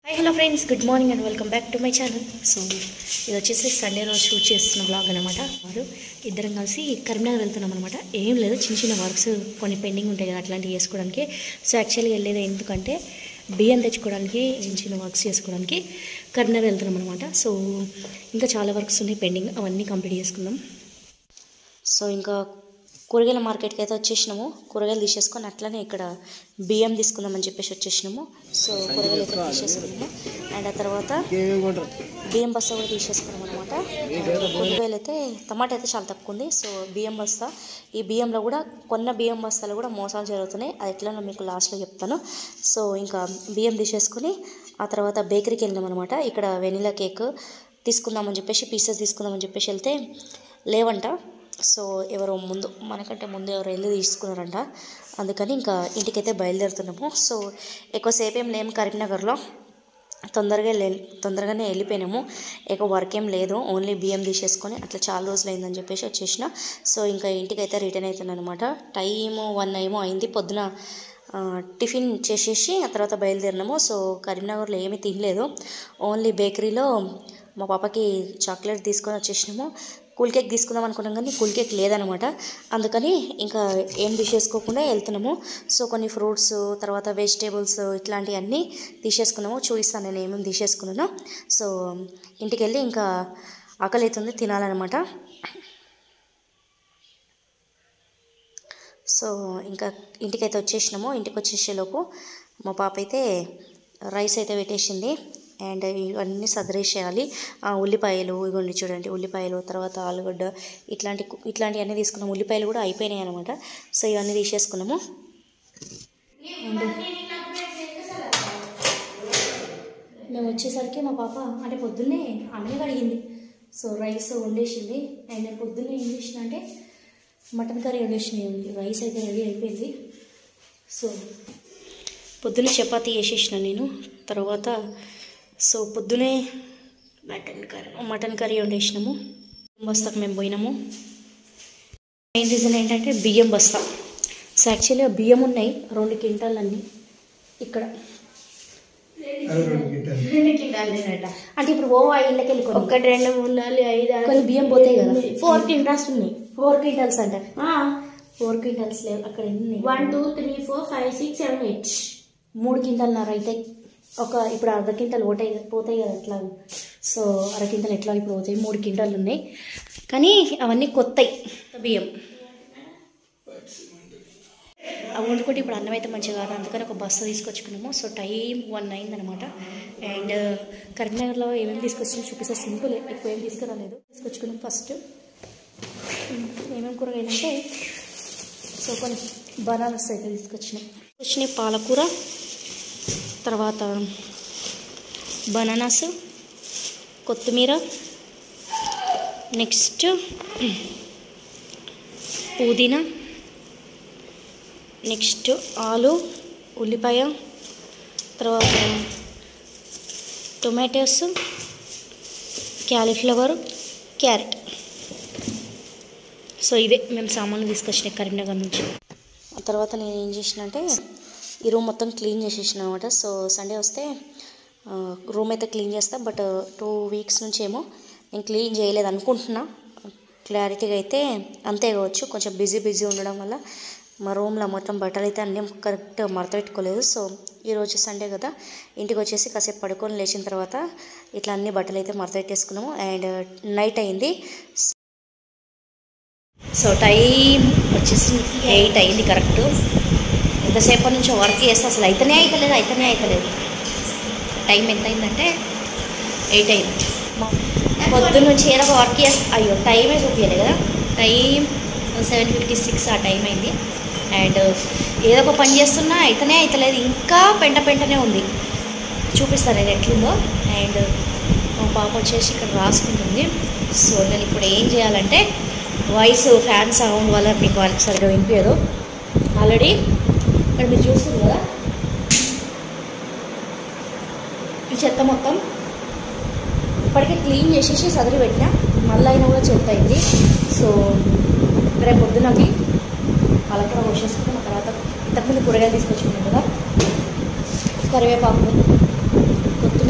hi hello friends good morning and welcome back to my channel so ఇది వచ్చేసి Sunday రోజు shoot చేస్తున్న blog అనమాట వారు ఇద్దరం కలిసి కరీంనగర్ వెళ్తున్నాం అనమాట ఏం లేదు చిన్న చిన్న వర్క్స్ కొన్ని పెండింగ్ ఉంటాయి కదా అట్లాంటివి చేసుకోవడానికి సో యాక్చువల్గా వెళ్ళేది ఎందుకంటే బియ్యం తెచ్చుకోవడానికి చిన్న చిన్న వర్క్స్ చేసుకోవడానికి కరీంనగర్ వెళ్తున్నాం అనమాట సో ఇంకా చాలా వర్క్స్ ఉన్నాయి పెండింగ్ అవన్నీ కంప్లీట్ చేసుకుందాం సో ఇంకా కూరగాయల మార్కెట్కి అయితే వచ్చేసినాము కూరగాయలు తీసేసుకొని అట్లనే ఇక్కడ బియ్యం తీసుకుందామని చెప్పేసి వచ్చేసినాము సో కూరగాయలు అయితే తీసేసుకున్నాము అండ్ ఆ తర్వాత బియ్యం బస్తా కూడా తీసేసుకున్నాం అనమాట కూరగాయలు అయితే టమాటా అయితే చాలా తక్కువ ఉంది సో బియ్యం బస్తా ఈ బియ్యంలో కూడా కొన్న బియ్యం బస్తాలు కూడా మోసాలు జరుగుతున్నాయి అది ఎట్లనో మీకు లాస్ట్లో చెప్తాను సో ఇంకా బియ్యం తీసేసుకుని ఆ తర్వాత బేకరీకి వెళ్ళినాం అనమాట ఇక్కడ వెనిలా కేక్ తీసుకుందామని చెప్పేసి పీసెస్ తీసుకుందామని చెప్పేసి వెళ్తే లేవంట సో ఎవరో ముందు మనకంటే ముందు ఎవరు వెళ్ళి తీసుకున్నారంట అందుకని ఇంకా ఇంటికైతే బయలుదేరుతున్నాము సో ఎక్కువసేపు ఏం లేము కరీంనగర్లో తొందరగా వెళ్ళి తొందరగానే వెళ్ళిపోయినాము ఎక్కువ వర్క్ ఏం లేదు ఓన్లీ బియ్యం తీసేసుకొని అట్లా చాలా రోజులు అయిందని చెప్పేసి వచ్చేసిన సో ఇంకా ఇంటికి అయితే రిటర్న్ అవుతున్నాను అనమాట టైము వన్ ఏమో అయింది పొద్దున ఆ, టిఫిన్ చేసేసి ఆ తర్వాత బయలుదేరినాము సో కరీంనగర్లో ఏమీ తినలేదు ఓన్లీ బేకరీలో మా పాపకి చాక్లెట్ తీసుకొని వచ్చేసినాము కూల్ కేక్ తీసుకుందాం అనుకున్నాం కానీ కూల్ కేక్ లేదనమాట అందుకని ఇంకా ఏం తీసేసుకోకుండా వెళ్తున్నాము సో కొన్ని ఫ్రూట్స్ తర్వాత వెజిటేబుల్స్ ఇట్లాంటివన్నీ తీసేసుకున్నాము చూపిస్తాను నేను ఏమేమి తీసేసుకున్నాను సో ఇంటికి వెళ్ళి ఇంకా ఆకలి అవుతుంది తినాలన్నమాట సో ఇంకా ఇంటికైతే వచ్చేసినాము ఇంటికి వచ్చేసేలోపు మా పాప అయితే రైస్ అయితే పెట్టేసింది అండ్ ఇవన్నీ సదరేసేయాలి ఆ, ఉల్లిపాయలు ఇగోండి చూడండి ఉల్లిపాయలు తర్వాత ఆలుగడ్డ ఇట్లాంటి ఇట్లాంటివన్నీ తీసుకున్నాము ఉల్లిపాయలు కూడా అయిపోయినాయి అనమాట సో ఇవన్నీ తీసేసుకున్నాము అండ్ మేము వచ్చేసరికి మా పాప అంటే పొద్దున్నే అన్నీ కడిగింది సో రైస్ వండేసింది అండ్ నేను పొద్దున్నే ఏం చేసిన అంటే మటన్ కర్రీ వండేసినాయి రైస్ అయితే రెడీ అయిపోయింది సో పొద్దున్నే చపాతీ చేసేసిన నేను తర్వాత సో పొద్దునే మటన్ కర్రీ మటన్ కర్రీ వండేసినాము బస్తాకు మేము పోయినాము మెయిన్ రీజన్ ఏంటంటే బియ్యం బస్తా సో యాక్చువల్గా బియ్యం ఉన్నాయి రెండు క్వింటాల్ అన్నీ ఇక్కడ అంటే ఇప్పుడు ఓ ఆ ఇళ్ళకి వెళ్ళి కొన్ని- ఒకటి రెండు మూడు నాలుగు ఐదు ఆరు కొన్ని బియ్యం పోతాయి కదా ఫోర్ క్వింటాల్స్ ఉన్నాయి ఫోర్ క్వింటాల్స్ అంట ఫోర్ క్వింటాల్స్ లేవు అక్కడ ఎన్ని one two three four five six seven eight మూడు క్వింటాల్న్నర అయితే ఒక ఇప్పుడు అర్ధ క్వింటాల్ పోతాయి పోతాయి కదా ఎట్లా సో అర క్వింటాల్ ఎట్లా ఇప్పుడు పోతాయి మూడు క్వింటాలు ఉన్నాయి కానీ అవన్నీ కొత్తయి బియ్యం అవి వండుకుంటే ఇప్పుడు అన్నం అయితే మంచిగా కాదు అందుకని ఒక బస్సు తీసుకొచ్చుకున్నాము సో టైం వన్ అయిందనమాట అండ్ కరీంనగర్లో ఏమేమి తీసుకొచ్చాము చూపిస్తే సింపుల్ ఎక్కువ ఏం తీసుకురాలేదు తీసుకొచ్చుకున్నాం ఫస్ట్ ఏమేమి కూరగాయలు అంటే సో కొన్ని బనానాస్ అయితే తీసుకొచ్చినాం వచ్చినాయి పాలకూర తర్వాత బనానాస్ కొత్తిమీర నెక్స్ట్ పుదీనా నెక్స్ట్ ఆలు ఉల్లిపాయ తర్వాత టొమాటోస్ క్యాలీఫ్లవర్ క్యారెట్ సో ఇవే మేము సామాన్లు తీసుకొచ్చినాయి కరీంనగర్ నుంచి ఆ తర్వాత నేను ఏం చేసిన అంటే ఈ రూమ్ మొత్తం క్లీన్ చేసేసిన అనమాట సో సండే వస్తే రూమ్ అయితే క్లీన్ చేస్తా బట్ టూ వీక్స్ నుంచి ఏమో నేను క్లీన్ చేయలేదు అనుకుంటున్నా క్లారిటీగా అయితే అంతే కావచ్చు కొంచెం బిజీ బిజీ ఉండడం వల్ల మా రూమ్లో మొత్తం బట్టలు అయితే అన్నీ కరెక్ట్ మడత పెట్టుకోలేదు సో ఈరోజు సండే కదా ఇంటికి వచ్చేసి కాసేపు పడుకొని లేచిన తర్వాత ఇట్లా అన్ని బట్టలు అయితే మడత పెట్టేసుకున్నాము అండ్ నైట్ అయింది సో టైం వచ్చేసి ఎయిట్ అయింది కరెక్ట్ ఎంతసేపటి నుంచి వర్క్ చేస్తే అసలు అయితేనే అవుతలేదు అయితేనే అవుతలేదు టైం ఎంత అయిందంటే ఎయిట్ అయింది పొద్దున్న నుంచి ఏదో ఒక వర్క్ చేస్తా అయ్యో టైమే చూపించలేదు కదా టైం సెవెన్ ఫిఫ్టీ సిక్స్ ఆ టైం అయింది అండ్ ఏదో ఒక పని చేస్తున్నా అయితేనే అవుతలేదు ఇంకా పెంట పెంటనే ఉంది చూపిస్తాను నేను ఎట్లుందో అండ్ మా పాప వచ్చేసి ఇక్కడ రాసుకుంటుంది సో నేను ఇప్పుడు ఏం చేయాలంటే వాయిస్ ఫ్యాన్ సౌండ్ వల్ల మీకు వాళ్ళకి సరిగ్గా వినిపించదు ఆల్రెడీ ఇక్కడ మీరు చూస్తుంది కదా ఈ చెత్త మొత్తం ఇప్పటికే క్లీన్ చేసేసి సదిరి పెట్టిన మళ్ళీ అయినా కూడా చెత్త అయింది సో రేపు పొద్దునకి వాళ్ళకి కూడా వచ్చేసుకుని ఆ తర్వాత ఇంతకుముందు కూరగాయలు తీసుకొచ్చుకున్నాం కదా కరివేపాకు కొత్తిమీర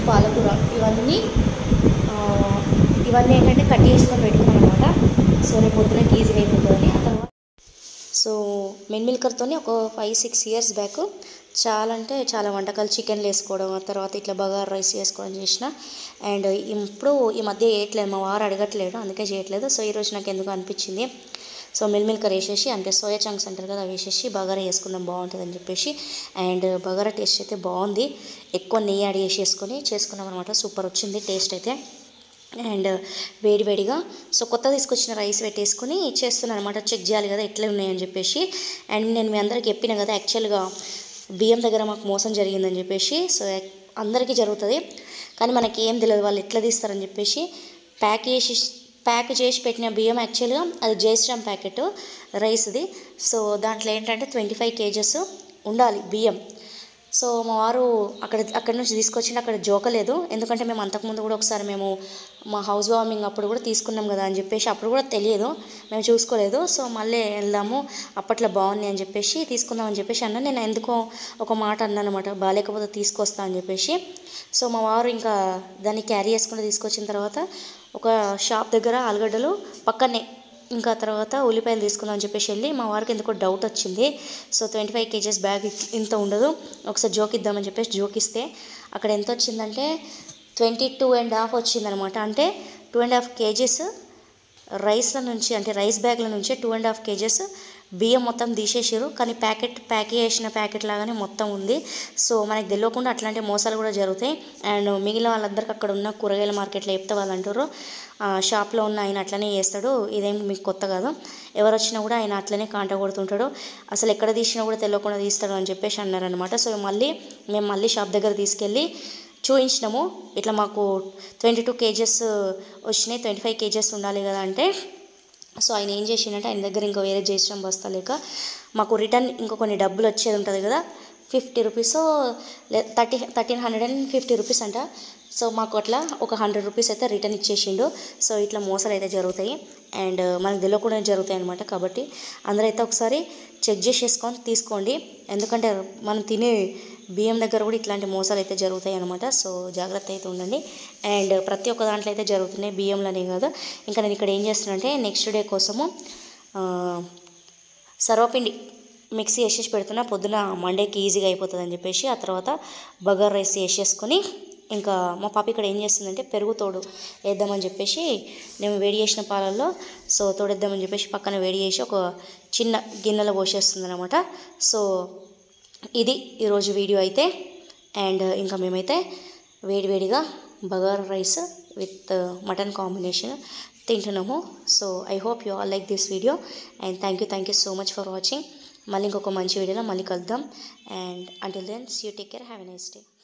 పాలకూర ఇవన్నీ ఆ, ఇవన్నీ ఏంటంటే కట్ చేసుకొని పెట్టుకున్నాం అనమాట సో రేపు పొద్దునకి ఈజీగా అయిపోతుంది ఆ తర్వాత సో మెన్ మిల్కర్తోని ఒక ఫైవ్ సిక్స్ ఇయర్స్ బ్యాక్ చాలా అంటే చాలా వంటకాలు చికెన్లు వేసుకోవడం ఆ తర్వాత ఇట్లా బగార్ రైస్ చేసుకోవడం చేసిన అండ్ ఇప్పుడు ఈ మధ్య చేయట్లేదు మా వారు అడగట్లేడు అందుకే చేయట్లేదు సో ఈరోజు నాకు ఎందుకు అనిపించింది సో మిల్ మిల్కర్ వేసేసి అంటే సోయా చంక్స్ అంటారు కదా అవి వేసేసి బగారా వేసుకుందాం బాగుంటుంది అని చెప్పేసి అండ్ బగారా టేస్ట్ అయితే బాగుంది ఎక్కువ నెయ్యి యాడ్ చేసేసుకొని చేసుకున్నాం అనమాట సూపర్ వచ్చింది టేస్ట్ అయితే అండ్ వేడి వేడిగా సో కొత్త తీసుకొచ్చిన రైస్ పెట్టేసుకుని చేస్తున్నాను అనమాట చెక్ చేయాలి కదా ఎట్లా ఉన్నాయని చెప్పేసి అండ్ నేను మీ అందరికి చెప్పిన కదా యాక్చువల్గా బియ్యం దగ్గర మాకు మోసం జరిగిందని చెప్పేసి సో అందరికీ జరుగుతుంది కానీ మనకి ఏం తెలియదు వాళ్ళు ఎట్లా తీస్తారని చెప్పేసి ప్యాక్ చేసి ప్యాక్ చేసి పెట్టిన బియ్యం యాక్చువల్గా అది జయశ్రామ్ ప్యాకెట్ రైస్ది సో దాంట్లో ఏంటంటే ట్వంటీ ఫైవ్ కేజెస్ ఉండాలి బియ్యం సో మా వారు అక్కడ అక్కడి నుంచి తీసుకొచ్చిండు అక్కడ జోకలేదు ఎందుకంటే మేము అంతకుముందు కూడా ఒకసారి మేము మా హౌస్ వార్మింగ్ అప్పుడు కూడా తీసుకున్నాం కదా అని చెప్పేసి అప్పుడు కూడా తెలియదు మేము చూసుకోలేదు సో మళ్ళీ వెళ్దాము అప్పట్లో బాగున్నాయి అని చెప్పేసి తీసుకుందాం అని చెప్పేసి అన్న నేను ఎందుకో ఒక మాట అన్నాను అనమాట బాగాలేకపోతే తీసుకొస్తా అని చెప్పేసి సో మా వారు ఇంకా దాన్ని క్యారీ చేసుకుంటూ తీసుకొచ్చిన తర్వాత ఒక షాప్ దగ్గర ఆలుగడ్డలు పక్కనే ఇంకా తర్వాత ఉల్లిపాయలు తీసుకుందాం అని చెప్పేసి వెళ్ళి మా వారికి ఎందుకో డౌట్ వచ్చింది so twenty five KGs bag ఇంత ఉండదు ఒకసారి జోక్ ఇద్దామని చెప్పేసి జోక్ ఇస్తే అక్కడ ఎంత వచ్చిందంటే ట్వంటీ టూ అండ్ హాఫ్ వచ్చిందనమాట అంటే టూ అండ్ హాఫ్ కేజెస్ రైస్ల నుంచి అంటే రైస్ బ్యాగ్ల నుంచి టూ అండ్ హాఫ్ కేజెస్ బియ్యం మొత్తం తీసేసారు కానీ ప్యాకెట్ ప్యాక్ చేసిన ప్యాకెట్ లాగానే మొత్తం ఉంది సో మనకి తెలియకుండా అట్లాంటి మోసాలు కూడా జరుగుతాయి అండ్ మిగిలిన వాళ్ళందరికీ అక్కడ ఉన్న కూరగాయల మార్కెట్లో చెప్తే వాళ్ళు అంటారు "ఆ, షాప్లో ఉన్న ఆయన అట్లనే చేస్తాడు ఇదేం మీకు కొత్త కాదు ఎవరు వచ్చినా కూడా ఆయన అట్లనే కాంట కొడుతుంటాడు అసలు ఎక్కడ తీసినా కూడా తెలియకుండా తీస్తాడు అని చెప్పేసి అన్నారనమాట సో మళ్ళీ మేము మళ్ళీ షాప్ దగ్గర తీసుకెళ్ళి చూపించినాము ఇట్లా మాకు ట్వంటీ టూ కేజెస్ వచ్చినాయి ట్వంటీ ఫైవ్ కేజెస్ ఉండాలి కదా అంటే సో ఆయన ఏం చేసిండంటే ఆయన దగ్గర ఇంకా వేరే చేసిన బస్తా లేక మాకు రిటర్న్ ఇంకో కొన్ని డబ్బులు వచ్చేది ఉంటుంది కదా ఫిఫ్టీ రూపీస్ లే thirty thirteen hundred and fifty rupees అంట సో మాకు అట్లా ఒక హండ్రెడ్ రూపీస్ అయితే రిటర్న్ ఇచ్చేసిండు సో ఇట్లా మోసాలు అయితే జరుగుతాయి అండ్ మనకు తెలియకుండా జరుగుతాయి అనమాట కాబట్టి అందరూ అయితే ఒకసారి చెక్ చేసేసుకొని తీసుకోండి ఎందుకంటే మనం తినే బియ్యం దగ్గర కూడా ఇట్లాంటి మోసాలు అయితే జరుగుతాయి అనమాట సో జాగ్రత్త అయితే ఉండండి అండ్ ప్రతి ఒక్క దాంట్లో అయితే జరుగుతున్నాయి బియ్యంలోనే కాదు ఇంకా నేను ఇక్కడ ఏం చేస్తున్నానంటే నెక్స్ట్ డే కోసము ఆ, సర్వపిండి మిక్సీ వేసేసి పెడుతున్నా పొద్దున మండేకి ఈజీగా అయిపోతుంది అని చెప్పేసి ఆ తర్వాత బగార్ రైస్ వేసేసుకొని ఇంకా మా పాప ఇక్కడ ఏం చేస్తుందంటే పెరుగు తోడు వేద్దామని చెప్పేసి నేను వేడి చేసిన పాలల్లో సో తోడేద్దామని చెప్పేసి పక్కన వేడి చేసి ఒక చిన్న గిన్నెలో పోసేస్తుంది అనమాట సో ఇది ఈరోజు వీడియో అయితే అండ్ ఇంకా మేమైతే వేడివేడిగా bagar rice with mutton combination తింటున్నాము so I hope you all like this video and thank you thank you so much for watching మళ్ళీ ఇంకొక మంచి వీడియోలో మళ్ళీ కలుద్దాం and until then you take care have a nice day